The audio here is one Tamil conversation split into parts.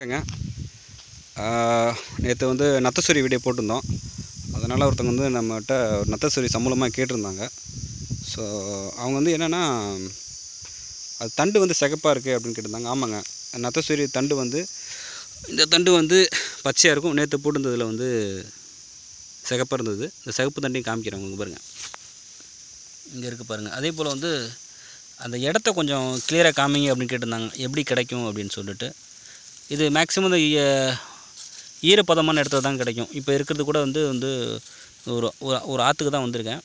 நேற்று வந்து நத்தசூரி வீடியோ போட்டிருந்தோம் அதனால் ஒருத்தவங்க வந்து நம்மகிட்ட ஒரு நத்தசூரி சம்பளமாக கேட்டிருந்தாங்க ஸோ அவங்க வந்து என்னென்னா அது தண்டு வந்து சிகப்பாக இருக்குது அப்படின்னு கேட்டிருந்தாங்க ஆமாங்க நத்தசூரி தண்டு வந்து இந்த தண்டு வந்து பச்சையாக இருக்கும் நேற்று போட்டிருந்ததில் வந்து சிகப்பாக இருந்தது இந்த சிகப்பு தண்டையும் காமிக்கிறேன் உங்களுக்கு பாருங்கள் இங்கே இருக்குது பாருங்கள் அதே போல் வந்து அந்த இடத்த கொஞ்சம் கிளியராக காமிங்க அப்படின்னு கேட்டிருந்தாங்க எப்படி கிடைக்கும் அப்படின்னு சொல்லிட்டு இது மேக்ஸிமம் இந்த ஈ- ஈரப்பதமான இடத்துல தான் கிடைக்கும் இப்போ இருக்கிறது கூட வந்து வந்து ஒரு ஒரு ஒரு ஆற்றுக்கு தான் வந்திருக்கேன்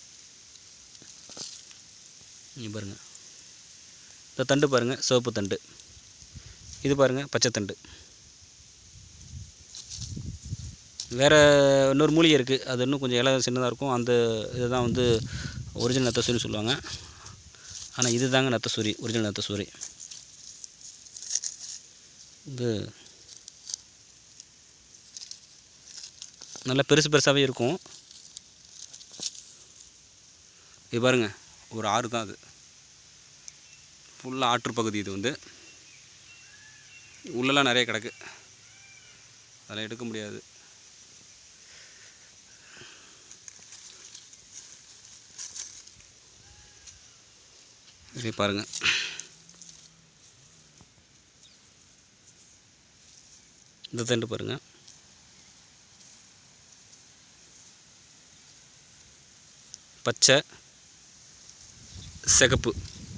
இங்கே பாருங்கள் இந்த தண்டு பாருங்கள் சிவப்பு தண்டு இது பாருங்கள் பச்சை தண்டு வேறு இன்னொரு மூலிகை இருக்குது அது இன்னும் கொஞ்சம் இலை சின்னதாக இருக்கும் அந்த இதுதான் வந்து ஒரிஜினல் நத்தசூரி சொல்லுவாங்க ஆனால் இது தாங்க நத்தசூரி ஒரிஜினல் நத்தசூரி இது நல்லா பெருசு பெருசாகவே இருக்கும் இது பாருங்க ஒரு ஆறு தான் அது ஃபுல்லாக ஆற்று பகுதி இது வந்து உள்ளெல்லாம் நிறைய கிடக்கு அதெல்லாம் எடுக்க முடியாது இதே பாருங்க இந்த தண்டு பாருங்க பச்சை சிகப்பு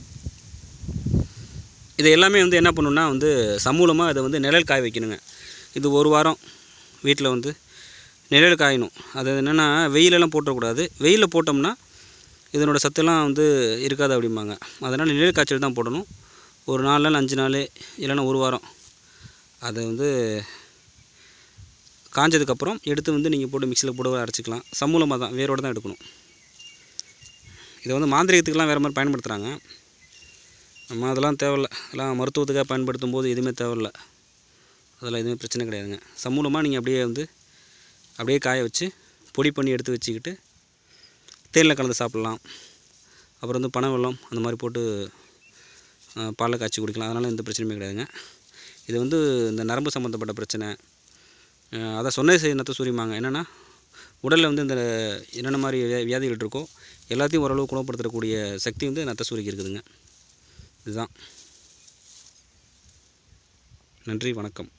இது எல்லாமே வந்து என்ன பண்ணணும்னா வந்து சமூலமாக இதை வந்து நிழல் காய வைக்கணுங்க இது ஒரு வாரம் வீட்டில் வந்து நிழல் காயணும் அது என்னென்னா வெயிலெல்லாம் போட்டக்கூடாது வெயிலில் போட்டோம்னா இதனோட சத்துலாம் வந்து இருக்காது அப்படிம்பாங்க அதனால் நிழல் காய்ச்சல் தான் போடணும் ஒரு நாலு நாள் அஞ்சு நாள் இல்லைன்னா ஒரு வாரம் அதை வந்து காஞ்சதுக்கப்புறம் எடுத்து வந்து நீங்கள் போட்டு மிக்சியில் போட்டு அரைச்சிக்கலாம் சமூலமாக தான் வேரோடு தான் எடுக்கணும் இதை வந்து மாந்திரிகத்துக்கெலாம் வேறு மாதிரி பயன்படுத்துகிறாங்க நம்ம அதெல்லாம் தேவையில்ல அதெல்லாம் மருத்துவத்துக்காக பயன்படுத்தும் போது எதுவுமே தேவையில்ல அதெல்லாம் எதுவுமே பிரச்சனை கிடையாதுங்க சமூலமாக நீங்கள் அப்படியே வந்து அப்படியே காய வச்சு பொடி பண்ணி எடுத்து வச்சுக்கிட்டு தேனில் கலந்து சாப்பிட்லாம் அப்புறம் வந்து பனை வெல்லம் அந்த மாதிரி போட்டு அஹ், பாலில் காய்ச்சி குடிக்கலாம் அதனால் எந்த பிரச்சனையுமே கிடையாதுங்க இது வந்து இந்த நரம்பு சம்மந்தப்பட்ட பிரச்சனை அஹ், அதை சொன்ன செய்ய சூரியமாங்க என்னென்னா உடலில் வந்து இந்த என்னென்ன மாதிரி வியா- வியாதிகள் இருக்கோ எல்லாத்தையும் ஓரளவு குணப்படுத்தக்கூடிய சக்தி வந்து நத்த சூரிக்கு இருக்குதுங்க இதுதான் நன்றி வணக்கம்